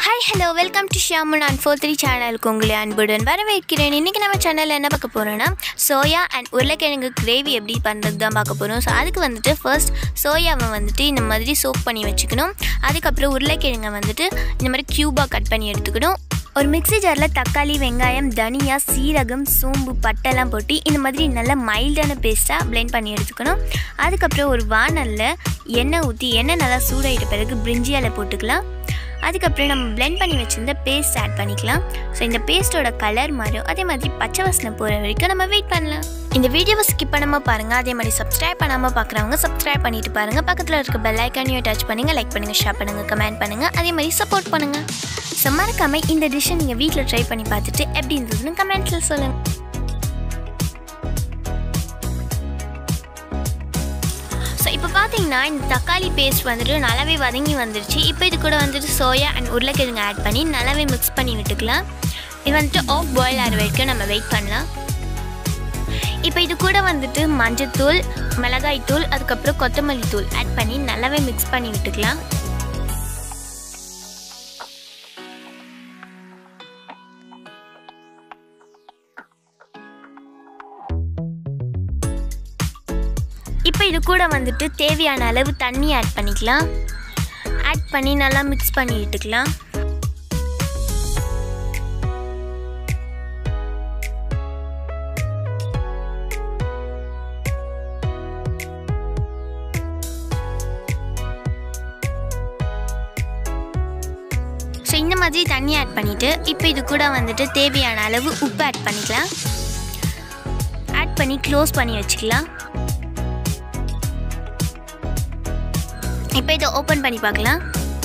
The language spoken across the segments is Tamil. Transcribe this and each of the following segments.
ஹாய் ஹலோ வெல்கம் டு ஷியாமன் அண்ட் ஃபோர் த்ரீ சேனலுக்கு உங்களை அன்புடன் வரவேற்கிறேன் இன்றைக்கி நம்ம சேனலில் என்ன பார்க்க போகிறோன்னா சோயா அண்ட் உருளைக்கிழங்கு கிரேவி எப்படி பண்ணுறது தான் பார்க்க போகிறோம் ஸோ அதுக்கு வந்துட்டு ஃபர்ஸ்ட் சோயாவை வந்துட்டு இந்த மாதிரி சோப் பண்ணி வச்சுக்கணும் அதுக்கப்புறம் உருளைக்கிழங்கை வந்துட்டு இந்த மாதிரி க்யூபாக கட் பண்ணி எடுத்துக்கணும் ஒரு மிக்ஸி ஜாரில் தக்காளி வெங்காயம் தனியா சீரகம் சோம்பு பட்டெல்லாம் போட்டு இந்த மாதிரி நல்லா மைல்டான பேஸ்ட்டாக blend பண்ணி எடுத்துக்கணும் அதுக்கப்புறம் ஒரு வானலில் எண்ணெய் ஊற்றி எண்ணெய் நல்லா சூடாயிட்ட பிறகு பிரிஞ்சி இலை போட்டுக்கலாம் அதுக்கப்புறம் நம்ம blend பண்ணி வச்சிருந்த பேஸ்ட் ஆட் பண்ணிக்கலாம் ஸோ இந்த பேஸ்ட்டோட கலர் மாறும் அதே மாதிரி பச்சை வாசனை போகிற வரைக்கும் நம்ம வெயிட் பண்ணலாம் இந்த வீடியோவை ஸ்கிப் பண்ணாமல் பாருங்கள் அதே மாதிரி சப்ஸ்கிரைப் பண்ணாமல் பார்க்குறவங்க சப்ஸ்கிரைப் பண்ணிட்டு பாருங்கள் பக்கத்தில் இருக்க பெல் ஐக்கானையும் டச் பண்ணுங்கள் லைக் பண்ணுங்கள் ஷேர் பண்ணுங்கள் கமெண்ட் பண்ணுங்கள் அதே மாதிரி சப்போர்ட் பண்ணுங்கள் ஸோ மறக்காம இந்த டிஷ்ஷை நீங்கள் வீட்டில் ட்ரை பண்ணி பார்த்துட்டு எப்படி இருந்ததுன்னு கமெண்ட்ஸில் சொல்லுங்கள் ஸோ இப்போ பார்த்தீங்கன்னா இந்த தக்காளி பேஸ்ட் வந்துட்டு நல்லாவே வதங்கி வந்துருச்சு இப்போ இது கூட வந்துட்டு சோயா அண்ட் உருளைக்கிழங்கு ஆட் பண்ணி நல்லாவே மிக்ஸ் பண்ணி விட்டுக்கலாம் இது வந்துட்டு ஆஃப் பாயில் ஆகிற வரைக்கும் நம்ம வெயிட் பண்ணலாம் இப்போ இது கூட வந்துட்டு மஞ்சத்தூள் மிளகாய் தூள் அதுக்கப்புறம் கொத்தமல்லி தூள் ஆட் பண்ணி நல்லாவே மிக்ஸ் பண்ணி விட்டுக்கலாம் இப்போ இது கூட வந்துட்டு தேவையான அளவு தண்ணி ஆட் பண்ணிக்கலாம் ஆட் பண்ணி நல்லா மிக்ஸ் பண்ணி விட்டுக்கலாம் ஸோ இந்த மாதிரி தண்ணி ஆட் பண்ணிவிட்டு இப்போ இது கூட வந்துட்டு தேவையான அளவு உப்பு ஆட் பண்ணிக்கலாம் ஆட் பண்ணி க்ளோஸ் பண்ணி வச்சுக்கலாம் இப்போ இதை ஓப்பன் பண்ணி பார்க்கலாம்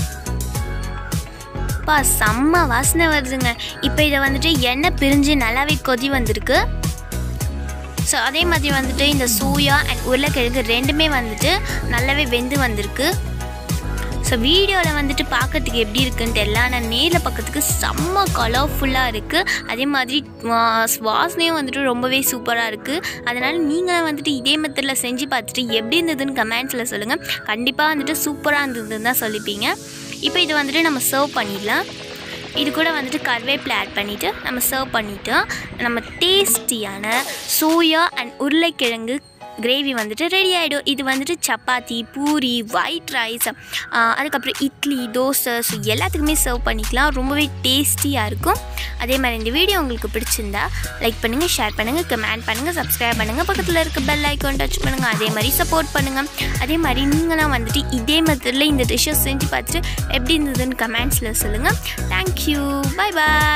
பா செம்ம வாசனை வருதுங்க இப்போ இதை வந்துட்டு எண்ணெய் பிரிஞ்சு நல்லாவே கொதி வந்திருக்கு ஸோ அதே மாதிரி வந்துட்டு இந்த சோயா அண்ட் உருளைக்கிழங்கு ரெண்டுமே வந்துட்டு நல்லாவே வெந்து வந்திருக்கு ஸோ வீடியோவில் வந்துட்டு பார்க்கறதுக்கு எப்படி இருக்குன்னு தெரியல ஆனால் நேரில் பார்க்கறதுக்கு செம்ம கலர்ஃபுல்லாக இருக்குது அதே மாதிரி வா- வாசனையும் வந்துட்டு ரொம்பவே சூப்பராக இருக்குது அதனால் நீங்களும் வந்துட்டு இதே மெத்தடில் செஞ்சு பார்த்துட்டு எப்படி இருந்ததுன்னு கமெண்ட்ஸில் சொல்லுங்கள் கண்டிப்பாக வந்துட்டு சூப்பராக இருந்ததுன்னு தான் சொல்லிப்பீங்க இப்போ இது வந்துட்டு நம்ம சர்வ் பண்ணிடலாம் இது கூட வந்துட்டு கருவேப்பிலை ஆட் பண்ணிவிட்டு நம்ம சர்வ் பண்ணிட்டோம் நம்ம டேஸ்டியான சோயா அண்ட் உருளைக்கிழங்கு கிரேவி வந்துட்டு ரெடி ஆகிடும் இது வந்துட்டு சப்பாத்தி பூரி ஒயிட் ரைஸ் அதுக்கப்புறம் இட்லி தோசை ஸோ எல்லாத்துக்குமே சர்வ் பண்ணிக்கலாம் ரொம்பவே டேஸ்டியாக இருக்கும் அதே மாதிரி இந்த வீடியோ உங்களுக்கு பிடிச்சிருந்தா லைக் பண்ணுங்கள் ஷேர் பண்ணுங்கள் கமெண்ட் பண்ணுங்கள் சப்ஸ்கிரைப் பண்ணுங்கள் பக்கத்தில் இருக்க பெல் ஐக்கான் டச் பண்ணுங்கள் அதே மாதிரி சப்போர்ட் பண்ணுங்கள் அதே மாதிரி நீங்களாம் வந்துட்டு இதே மெத்தடில் இந்த டிஷ்ஷை செஞ்சு பார்த்துட்டு எப்படி இருந்ததுன்னு கமெண்ட்ஸில் சொல்லுங்கள் தேங்க்யூ பை பாய்